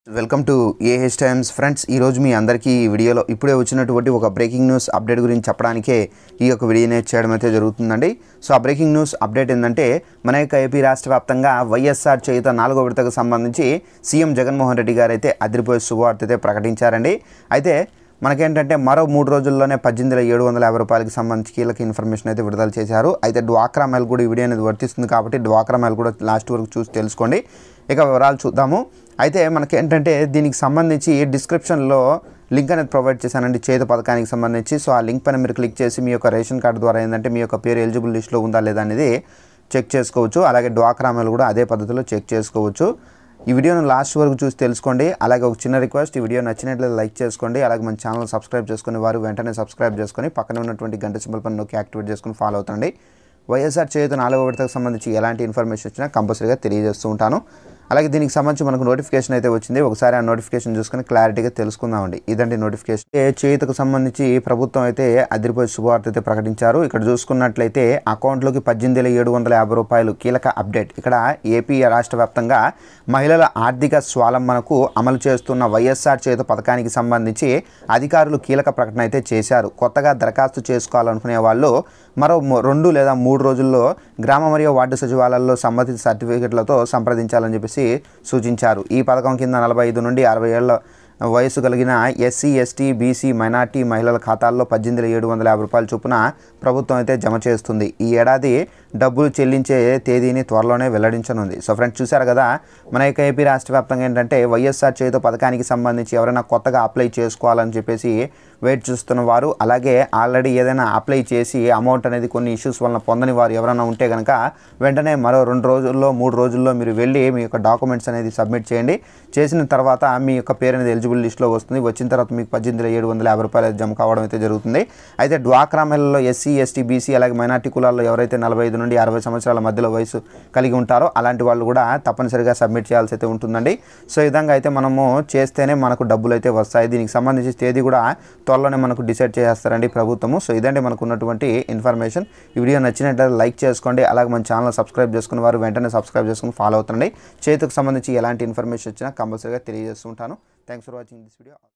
welcome to AH times friends ఈరోజు మీ అందరికీ ఈ వీడియోలో ఇప్పుడే వచ్చినటువంటి ఒక బ్రేకింగ్ న్యూస్ అప్డేట్ గురించి చెప్పడానికే ఈ యొక్క వీడియోని చేయడం అయితే జరుగుతుందండి సో ఆ బ్రేకింగ్ న్యూస్ అప్డేట్ ఏంటంటే మన యొక్క ఏపీ రాష్ట్ర వ్యాప్తంగా వైఎస్ఆర్ చేయుత నాలుగో విడతకు సంబంధించి సీఎం జగన్మోహన్ రెడ్డి గారు అయితే అదిరిపోయే శుభవార్త అయితే ప్రకటించారండి అయితే మనకేంటంటే మరో మూడు రోజుల్లోనే పద్దెనిమిది వేల ఏడు వందల యాభై రూపాయలకి సంబంధించి కీలక ఇన్ఫర్మేషన్ అయితే విడుదల చేశారు అయితే డ్వాక్రా మెల్ కూడా ఈ వీడియో అనేది వర్తిస్తుంది కాబట్టి డ్వాక్రా మెల్ కూడా లాస్ట్ వరకు చూసి తెలుసుకోండి ఇక వివరాలు చూద్దాము అయితే మనకి ఏంటంటే దీనికి సంబంధించి డిస్క్రిప్షన్లో లింక్ అనేది ప్రొవైడ్ చేశానండి చేత పథకానికి సంబంధించి సో ఆ లింక్ పైన మీరు క్లిక్ చేసి మీ యొక్క రేషన్ కార్డు ద్వారా ఏంటంటే మీ యొక్క పేరు ఎలిజిబుల్ లిస్ట్లో ఉందా లేదా అనేది చెక్ చేసుకోవచ్చు అలాగే డ్వాక్రా మెల్ కూడా అదే పద్ధతిలో చెక్ చేసుకోవచ్చు ఈ వీడియోను లాస్ట్ వరకు చూసి తెలుసుకోండి అలాగే ఒక చిన్న రిక్వెస్ట్ ఈ వీడియో నచ్చినట్లయితే లైక్ చేసుకోండి అలాగే మన ఛానల్ సబ్స్క్రైబ్ చేసుకుని వారు వెంటనే సబ్స్క్రైబ్ చేసుకొని పక్కన ఉన్నటువంటి గంట సింబల్ పని నొక్కి యాక్టివేట్ చేసుకుని ఫాలో అవుతండి వైఎస్ఆర్ చేయుత నాలుగో విడతకు సంబంధించి ఎలాంటి ఇన్ఫర్మేషన్ వచ్చినా కంపల్సరీగా తెలియజేస్తూ ఉంటాను అలాగే దీనికి సంబంధించి మనకు నోటిఫికేషన్ అయితే వచ్చింది ఒకసారి ఆ నోటిఫికేషన్ చూసుకొని క్లారిటీగా తెలుసుకుందామండి ఇదండి నోటిఫికేషన్ ఏ చేయుతకు సంబంధించి ప్రభుత్వం అయితే అదిరిపోయే శుభవార్త అయితే ప్రకటించారు ఇక్కడ చూసుకున్నట్లయితే అకౌంట్లోకి పద్దెనిమిది వేల ఏడు వందల యాభై రూపాయలు కీలక అప్డేట్ ఇక్కడ ఏపీ రాష్ట్ర వ్యాప్తంగా మహిళల ఆర్థిక స్వాలంబనకు అమలు చేస్తున్న వైఎస్ఆర్ చేత పథకానికి సంబంధించి అధికారులు కీలక ప్రకటన అయితే చేశారు కొత్తగా దరఖాస్తు చేసుకోవాలనుకునే వాళ్ళు మరో మొ- రెండు లేదా మూడు రోజుల్లో గ్రామ మరియు వార్డు సచివాలయాల్లో సంబంధిత సర్టిఫికెట్లతో సంప్రదించాలని చెప్పేసి సూచించారు ఈ పథకం కింద నలభై ఐదు నుండి అరవై ఏళ్ల వయసు కలిగిన ఎస్సీ ఎస్టీ బీసీ మైనార్టీ మహిళల ఖాతాల్లో పద్దెనిమిది వేల ఏడు వందల యాభై రూపాయల చొప్పున ప్రభుత్వం అయితే జమ చేస్తుంది ఈ ఏడాది డబ్బులు చెల్లించే తేదీని త్వరలోనే వెల్లడించనుంది సో ఫ్రెండ్స్ చూశారు కదా మన యొక్క ఏపీ రాష్ట్ర వ్యాప్తంగా ఏంటంటే వైఎస్ఆర్ చేతో పథకానికి సంబంధించి ఎవరైనా కొత్తగా అప్లై చేసుకోవాలని చెప్పేసి వెయిట్ చూస్తున్న వారు అలాగే ఆల్రెడీ ఏదైనా అప్లై చేసి అమౌంట్ అనేది కొన్ని ఇష్యూస్ వలన పొందని వారు ఎవరైనా ఉంటే కనుక వెంటనే మరో రెండు రోజుల్లో మూడు రోజుల్లో మీరు వెళ్ళి మీ యొక్క డాక్యుమెంట్స్ అనేది సబ్మిట్ చేయండి చేసిన తర్వాత మీ యొక్క పేరు అనేది ఎలిజిబుల్ లిస్ట్లో వస్తుంది వచ్చిన తర్వాత మీకు పద్దెనిమిది వేల ఏడు వందల యాభై రూపాయలు జమ కావడం అయితే జరుగుతుంది అయితే డ్వాక్రా మహిళల్లో ఎస్సీ ఎస్టీ బీసీ అలాగే మైనార్టీ కులాల్లో ఎవరైతే నలభై ఐదు నుండి అరవై సంవత్సరాల మధ్యలో వయసు కలిగి ఉంటారో అలాంటి వాళ్ళు కూడా తప్పనిసరిగా సబ్మిట్ చేయాల్సి అయితే ఉంటుందండి సో ఈ విధంగా అయితే మనము చేస్తేనే మనకు డబ్బులు అయితే వస్తాయి దీనికి సంబంధించి తేదీ కూడా త్వరలోనే మనకు డిసైడ్ చేస్తారండి ప్రభుత్వము సో ఇదండి మనకు ఉన్నటువంటి ఇన్ఫర్మేషన్ ఈ వీడియో నచ్చినట్లయితే లైక్ చేసుకోండి అలాగే మన ఛానల్ సబ్స్క్రైబ్ చేసుకున్న వారు వెంటనే సబ్స్క్రైబ్ చేసుకుని ఫాలో అవుతుండండి చేతికి సంబంధించి ఎలాంటి ఇన్ఫర్మేషన్ వచ్చినా కంపల్సరీగా తెలియజేస్తుంటాను thanks for watching this video